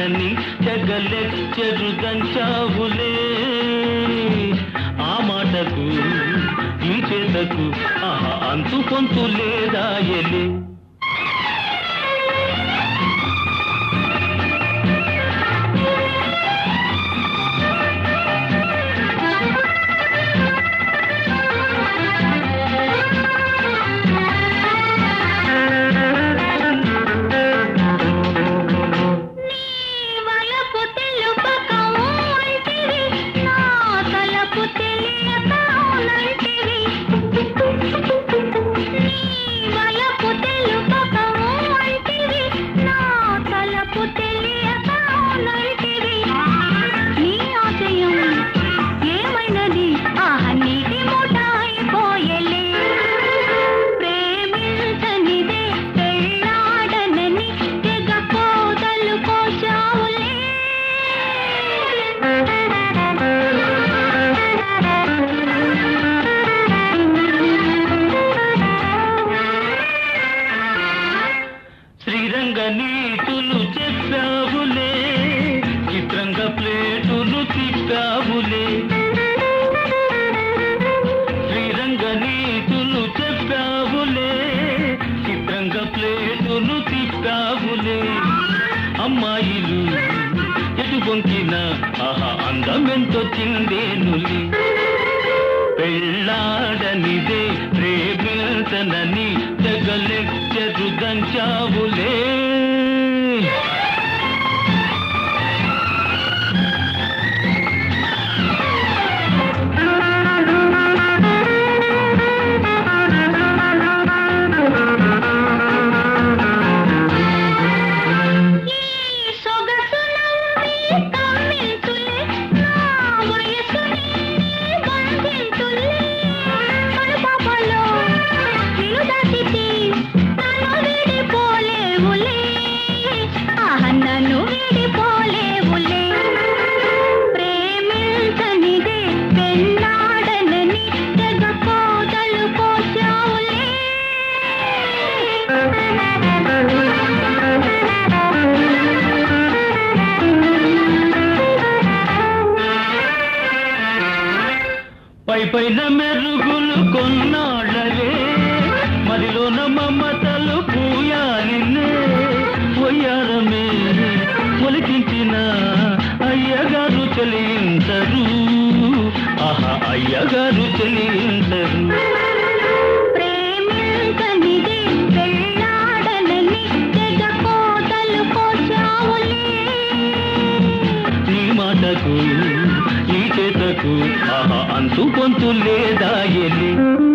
పెళ్ళాడనని తెగలెచ్చరు దంచావులే ఆ మాటకు ఈ చేతకు ఆహా అంతు కొంతు లేదా ఎలే వలపు తెలుపక ఊంటివి, నా తలపు తెలియక ఊనంటివి. నీ వలపు తెలుపక ఊంటివి, నా తలపు తెలియక ఊనంటివి. నీ ఆశయం ఏమైనది ఆహ నీటి మూట అయిపోయలే ప్రేమించనిదే పెళ్ళాడనని తెగ కోదలు కోశావులే శ్రీరంగ నీతులు చెప్పావులే చిత్రంగా ప్లేటులు తిప్పావులే శ్రీరంగ నీతులు చెప్పావులే చిత్రంగా ప్లేటులు తిప్పావులే అమ్మాయిలు ఎటు బొంకిన ఆహా అందమెంతో చిందేనులే పెళ్ళాడనిదే ప్రేమించనని తెగలెచ్చరు దంచావులే ఈ సొగసు నవ్వి కమ్మించులే నా వయసుని బంధించులే కనుపాపలో నిన్ను దాచితే నన్ను వీడిపోలేవులే ఆహ నన్ను వీడిపోలేవులే ప్రేమించనిదే పెళ్ళాడనని తెగ కోదలు కోశావులే పై పైన మెరుగులు కొన్నాళ్ళవే మదిలోన మమతలు పూయాలినే పొయ్యారమే ఒలికించిన అయ్యగారు చెలించరు ఆహా అయ్యగారు చెలించరు ప్రేమించనిదే పెళ్ళాడనని తెగ కోతలు కోశావులే నీ మాటకు ఈ చేతకు ఆహా అంతు పొంతు లేదా ఎలి